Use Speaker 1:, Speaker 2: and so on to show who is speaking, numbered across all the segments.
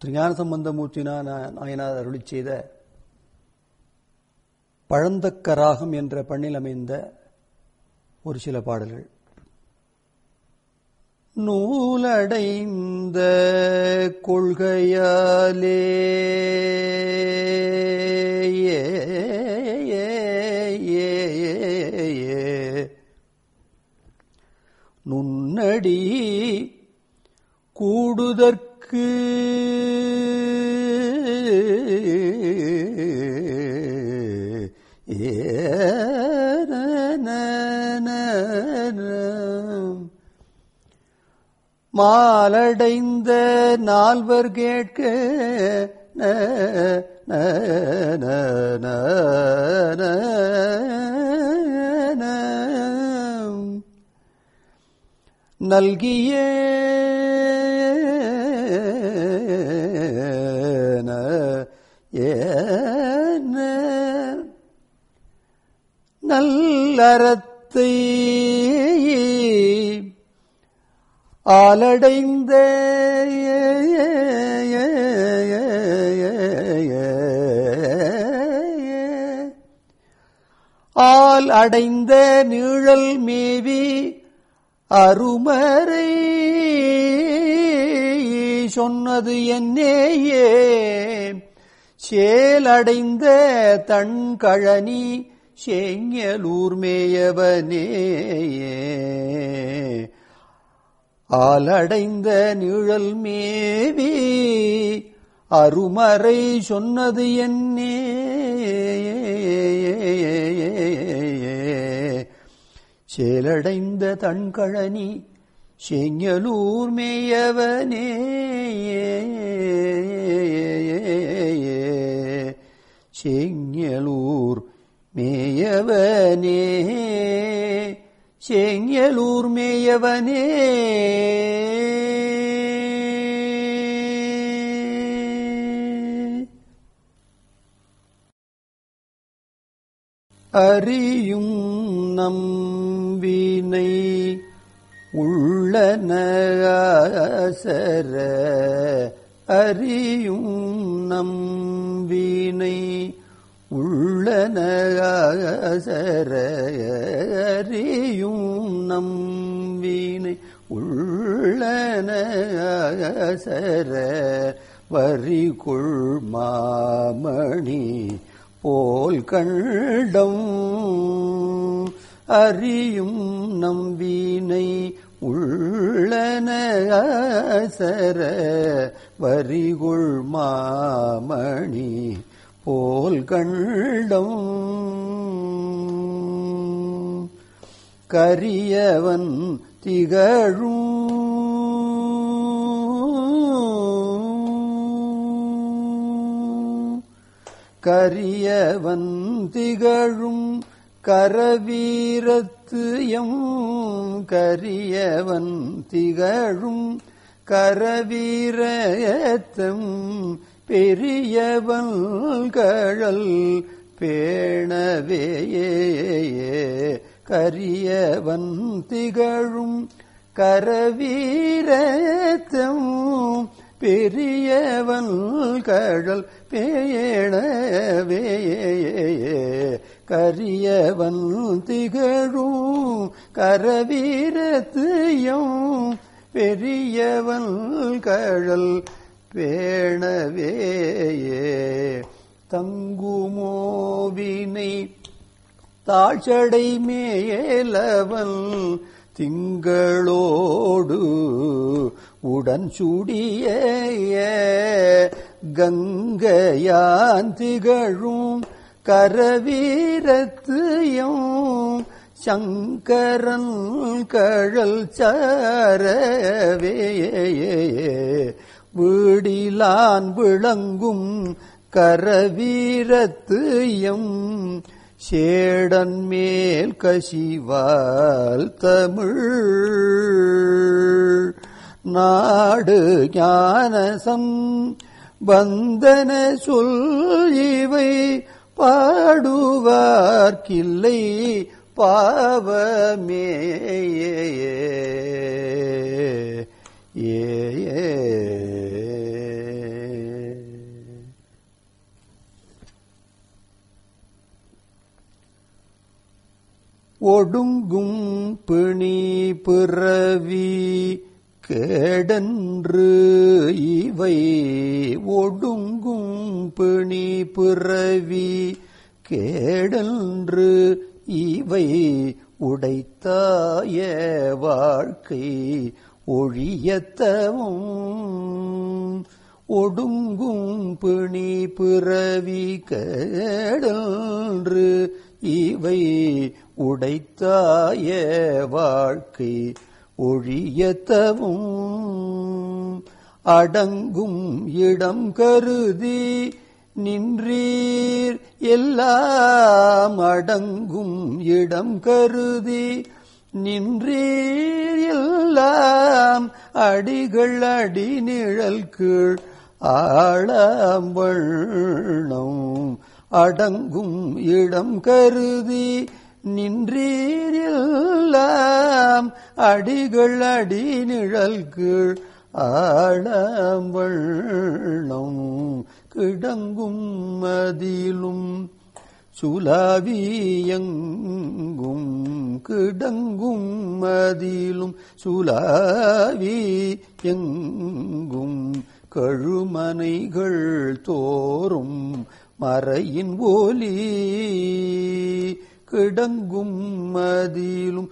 Speaker 1: திருஞான சம்பந்தமூர்த்தி நாயனார் அருளி செய்த பழந்தக்கராகம் என்ற பண்ணில் அமைந்த ஒரு சில பாடல்கள் நூலடைந்த கொள்கையாலே ஏ, ஏ, ஏ, ஏ, ஏ. நுண்ணடி கூடுதற்கு மாலடைந்த நால்வர் கேட்க ந, ந, ந, ந, ந, ந. நல்கிய ஏன நல்லறத்தை ஆலடைந்த ஆல் அடைந்த நீழல் மேவி அருமறை சொன்னது என்னேயே சேலடைந்த தன்கழனி செங்கலூர் மேயவனேயே ஆலடைந்த நிழல் மேவி அருமறை சொன்னது என்னே சேலடைந்த தன்கழனி செங்கலூர் மேயவனே செங்கலூர் மேயவனே செங்கலூர் மேயவனே அறியும் நம்பினை உள்ளன அசர அறியும் நம்பினை உள்ளன அசர அறியும் நம்பினை உள்ளன அசர வரிகொள் மாமணி போல் கண்டம் அறியும் நம்பினை உள்ளன அசர வரிகொள் மாமணி போல் கண்டம் கரியவன் திகழும் கரியவன் திகழும் கரவீரத்து எம் கரியவன் திகழும் கரவீரத்தம் பெரியவன் கழல் பேணவே கரியவன் திகழும் கரவீரத்தம் பெரியவன் கழல் பேணவே கரியவன் திகழும் கரவீரத்தியம் பெரியவன் கழல் பேணவே தங்குமோவினை தாழ்ச்சடை மேலவன் திங்களோடு உடன் சுடிய கங்கையான் திகழும் கரவீரத்தியம் சங்கரன் கழல் சாரவே வீடிலான் விளங்கும் கரவீரத்தியம் சேடன் மேல் கசிவால் தமிழ் நாடு ஞானசம் வந்தன சொல் இவை பாடுவார்க்கில்லை பாவமே ஏ ஏ ஒடுங்கும் பிணி பிறவி கேடன்று இவை ஒடுங்கும் பிணி பிறவி கேடன்று இவை உடைத்தாய வாழ்க்கை ஒழியத்தவும் ஒடுங்கும் பிணி பிறவி கேடன்று இவை உடைத்தாய வாழ்க்கை ஒழியத்தவும் அடங்கும் இடம் கருதி நின்றீர் எல்லாம் அடங்கும் இடம் கருதி நின்றீர் எல்லாம் அடிகள் அடி நிழல் கீழ் ஆழம்பள்ளம் அடங்கும் இடம் கருதி நின்றீர் எல்லாம் அடிகள் அடி நிழல் கீழ் ஆழம்பள்ளம் கிடங்கும் மதிலும் சுலாவியங்கும் கிடங்கும் மதிலும் சுலாவி எங்கும் கழுமனைகள் தோறும் மறையின் ஒலி கிடங்கும் மதிலும்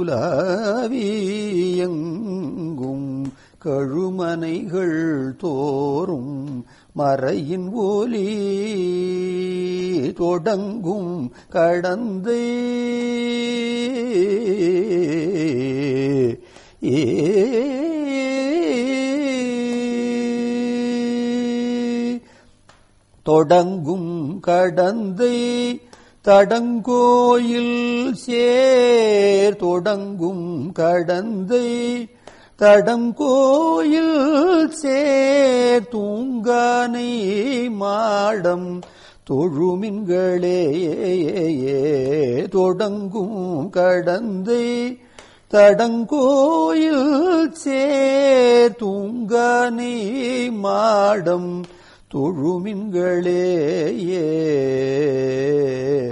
Speaker 1: சுலாவியங்கும் கழுமனைகள் தோறும் மறையின் ஒலி தொடங்கும் கடந்தை ஏ தொடங்கும் கடந்தை தடங்கோயில் சேர் தொடங்கும் கடந்தை தடங்கோயில் சேர் தூங்கானை மாடம் தொழுமின்களே தொடங்கும் கடந்தை தடங்கோயில் சேர் தூங்கானை மாடம் தொழுமின்களே